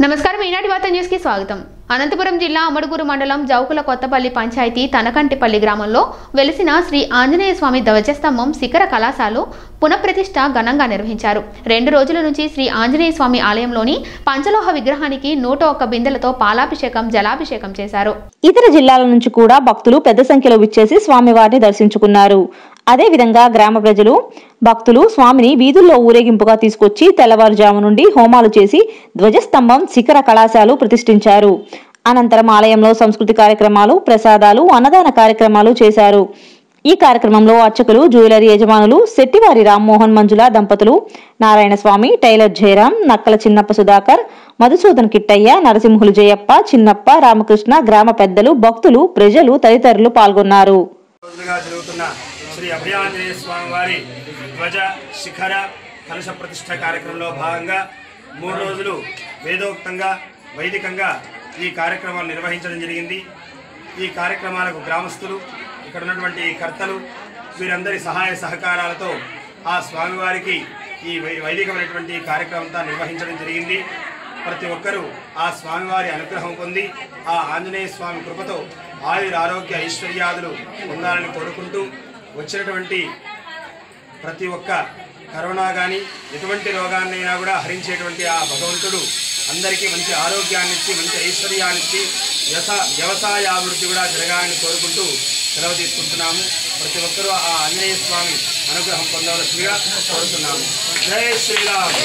నమస్కారం ఈనాటి వార్త న్యూస్ కి స్వాగతం అనంతపురం జిల్లా అమడుగురు మండలం జౌకుల కొత్తపల్లి పంచాయతీ తనకంటిపల్లి గ్రామంలో వెలిసిన శ్రీ ఆంజనేయ స్వామి ధ్వజస్తంభం శిఖర కళాశాల పునఃప్రతిష్ఠ ఘనంగా నిర్వహించారు రెండు రోజుల నుంచి శ్రీ ఆంజనేయ స్వామి ఆలయంలోని పంచలోహ విగ్రహానికి నూట ఒక్క బిందెలతో పాలాభిషేకం జలాభిషేకం చేశారు ఇతర జిల్లాల నుంచి కూడా భక్తులు పెద్ద సంఖ్యలో విచ్చేసి స్వామివారిని దర్శించుకున్నారు అదేవిధంగా గ్రామ ప్రజలు భక్తులు స్వామిని వీధుల్లో ఊరేగింపుగా తీసుకొచ్చి తెల్లవారుజాము నుండి హోమాలు చేసి ధ్వజస్తంభం శిఖర కళాశాల ప్రతిష్ఠించారు అనంతరం ఆలయంలో సంస్కృతి కార్యక్రమాలు ప్రసాదాలు అన్నదాన కార్యక్రమాలు చేశారు ఈ కార్యక్రమంలో అర్చకులు జ్యువెలరీ యజమానులు శెట్టివారి రామ్మోహన్ మంజుల దంపతులు నారాయణ స్వామి టైలర్ జయరాం నక్కల చిన్నప్ప సుధాకర్ మధుసూదన్ కిట్టయ్య నరసింహులు జయప్ప చిన్నప్ప రామకృష్ణ గ్రామ పెద్దలు భక్తులు ప్రజలు తదితరులు పాల్గొన్నారు రోజులుగా జరుగుతున్న శ్రీ అభయాంజనేయ స్వామి వారి ధ్వజ శిఖర కలశ ప్రతిష్ట కార్యక్రమంలో భాగంగా మూడు రోజులు వేదోక్తంగా వైదికంగా ఈ కార్యక్రమాలు నిర్వహించడం జరిగింది ఈ కార్యక్రమాలకు గ్రామస్తులు ఇక్కడ ఉన్నటువంటి కర్తలు వీరందరి సహాయ సహకారాలతో ఆ స్వామివారికి ఈ వై- వైదికమైనటువంటి కార్యక్రమం అంతా నిర్వహించడం జరిగింది ప్రతి ఒక్కరూ ఆ స్వామివారి అనుగ్రహం పొంది ఆ ఆంజనేయ స్వామి కృపతో ఆయుర ఆరోగ్య ఐశ్వర్యాదులు పొందాలని కోరుకుంటూ వచ్చినటువంటి ప్రతి ఒక్క కరోనా కానీ ఎటువంటి రోగాన్నైనా కూడా హరించేటువంటి ఆ భగవంతుడు అందరికీ మంచి ఆరోగ్యాన్ని ఇచ్చి మంచి ఐశ్వర్యాన్ని ఇచ్చి వ్యవసా వ్యవసాయాభివృద్ధి కూడా జరగాలని కోరుకుంటూ సెలవు తీసుకుంటున్నాము ప్రతి ఒక్కరూ ఆ ఆంజనేయ స్వామి అనుగ్రహం పొందవలసిందిగా కోరుతున్నాము జై శ్రీరామ్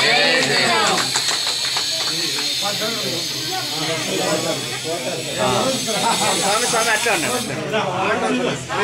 స్వామి స్వామి అట్లా ఉన్నాడు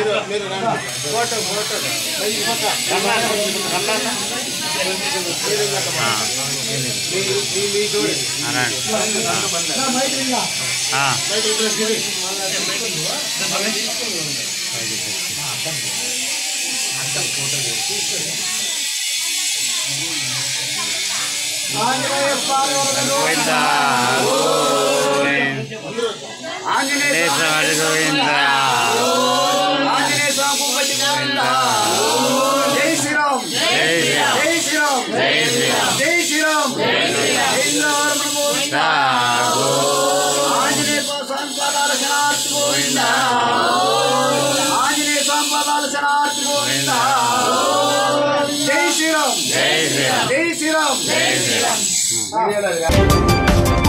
ఆంజనేయ స్వామి గుమ్మడి గోవిందా. జై శ్రీరామ్ జై శ్రీరామ్ జై శ్రీరామ్ శ్రీరామ గోవిందా. ఆంజనేయ స్వామి పాదాల శరణార్థి గోవిందా. ఆంజనేయ స్వామి పాదాల శరణార్థి గోవిందా. జై శ్రీరామ్ జై శ్రీరామ్ జై శ్రీరామ్